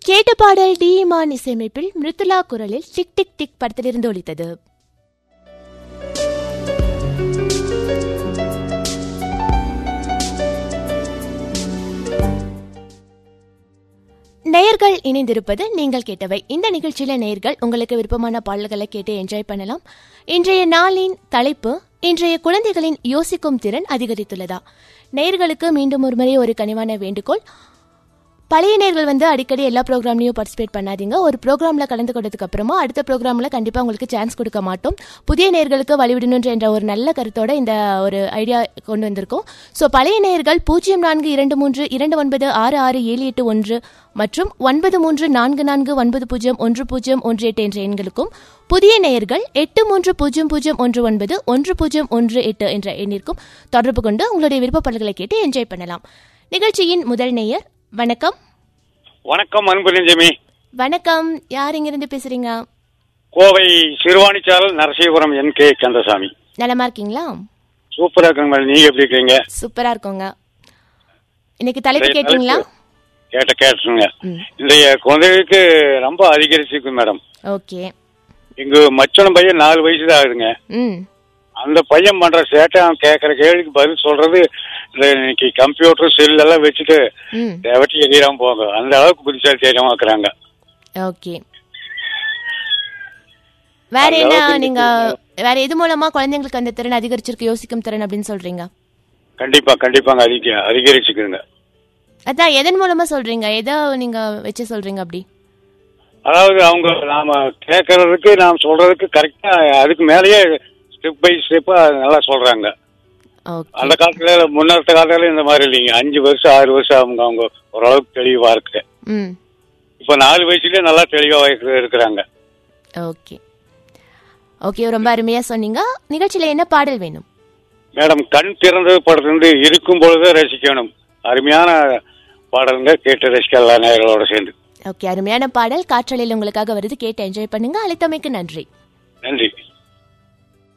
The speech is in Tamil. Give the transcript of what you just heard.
கேட்ட பாடல் டி இமான் இசையமைப்பில் மிருத்துலா குரலில் டிக் டிக் டிக் படத்திலிருந்து ஒலித்தது நேயர்கள் இணைந்திருப்பது நீங்கள் கேட்டவை இந்த நிகழ்ச்சியில நேயர்கள் உங்களுக்கு விருப்பமான பாடல்களை கேட்டு என்ஜாய் பண்ணலாம் இன்றைய நாளின் தலைப்பு இன்றைய குழந்தைகளின் யோசிக்கும் திறன் அதிகரித்துள்ளதா நேயர்களுக்கு மீண்டும் ஒருமுறை ஒரு கனிவான வேண்டுகோள் பழைய நேர்கள் வந்து அடிக்கடி எல்லா ப்ரோக்ராம்லையும் பார்ட்டிசிபேட் பண்ணாதீங்க ஒரு ப்ரோக்ராமில் கலந்து கொண்டதுக்கு அப்புறமா அடுத்த ப்ரோக்ராமில் கண்டிப்பாக உங்களுக்கு சான்ஸ் கொடுக்க மாட்டோம் புதிய நேர்களுக்கு வழிவிடணுன்ற என்ற ஒரு நல்ல கருத்தோட இந்த ஒரு ஐடியா கொண்டு வந்திருக்கோம் ஸோ பழைய நேர்கள் பூஜ்ஜியம் நான்கு இரண்டு மூன்று இரண்டு ஒன்பது ஆறு ஆறு ஏழு எட்டு ஒன்று மற்றும் ஒன்பது மூன்று நான்கு நான்கு ஒன்பது பூஜ்ஜியம் ஒன்று பூஜ்ஜியம் ஒன்று எட்டு என்ற எண்களுக்கும் புதிய நேயர்கள் எட்டு மூன்று பூஜ்ஜியம் பூஜ்ஜியம் ஒன்று ஒன்பது ஒன்று பூஜ்ஜியம் ஒன்று எட்டு என்ற எண்ணிற்கும் தொடர்பு கொண்டு உங்களுடைய விருப்பப்பாடல்களை கேட்டு என்ஜாய் பண்ணலாம் நிகழ்ச்சியின் முதல் நேயர் வணக்கம் வணக்கம் அன்பு நெஞ்சமி வணக்கம் யார் இங்கிருந்து பேசுறீங்க கோவை சிறுவாணிச்சாரல் நரசிபுரம் என் கே கந்தசாமி நலமா இருக்கீங்களா சூப்பரா இருக்குங்க மேடம் நீங்க எப்படி இருக்கீங்க சூப்பரா இருக்கோங்க இன்னைக்கு தலைப்பு இன்றைய கேட்டீங்களா தலைப்பு கேட்ட கேட்டுருங்க ம். இன்றைய குழந்தைகளுக்கு ரொம்ப அதிகரிச்சிருக்கு மேடம் ஓகே எங்க மச்சனம் பையன் நாலு வயசு தான் ஆகுதுங்க ம் அந்த பையன் பண்ற சேட்டை அவன் கேட்கற கேள்விக்கு பதில் சொல்றது இந்த இன்னைக்கு கம்ப்யூட்டர் செல் எல்லாம் வச்சுட்டு ம் வெட்டி எதிராம போங்க அந்த அளவுக்கு புத்திசாலி தெரியாம இருக்கிறாங்க ஓகே வேற அந்த என்ன அளவுக்கு நீங்க வேற எது மூலமா குழந்தைங்களுக்கு அந்த திறன் அதிகரிச்சிருக்கு யோசிக்கும் திறன் அப்படின்னு சொல்றீங்க கண்டிப்பா கண்டிப்பாங்க அதிக அதிகரிச்சுக்குங்க அதான் எதன் மூலமா சொல்றீங்க எதை நீங்க வச்சு சொல்றீங்க அப்படி அதாவது அவங்க நாம கேட்கறதுக்கு நாம் சொல்றதுக்கு கரெக்டா அதுக்கு மேலேயே ஸ்டெப் பை ஸ்டெப்பா நல்லா சொல்றாங்க ஓகே அந்த காலத்துல முன்னத்த காலத்துல இந்த மாதிரி இல்லைங்க அஞ்சு வருஷம் ஆறு வருஷம் அவங்க அவங்க ஓரளவுக்கு தெளிவா இருக்கு ம் இப்ப நாலு வயசுலயே நல்லா தெளிவா இருக்கு- இருக்கிறாங்க ஓகே ஓகே ரொம்ப அருமையா சொன்னீங்க நிகழ்ச்சியில என்ன பாடல் வேணும் மேடம் கண் திறந்தது படத்திலிருந்து இருக்கும் பொழுதே ரசிக்கணும் அருமையான பாடலுங்க கேட்டு ரசிக்கலாம் நேயர்களோட சேர்ந்து ஓகே அருமையான பாடல் காற்றலையில் உங்களுக்காக வருது கேட்டு என்ஜாய் பண்ணுங்க அழைத்தமைக்கு நன்றி நன்றி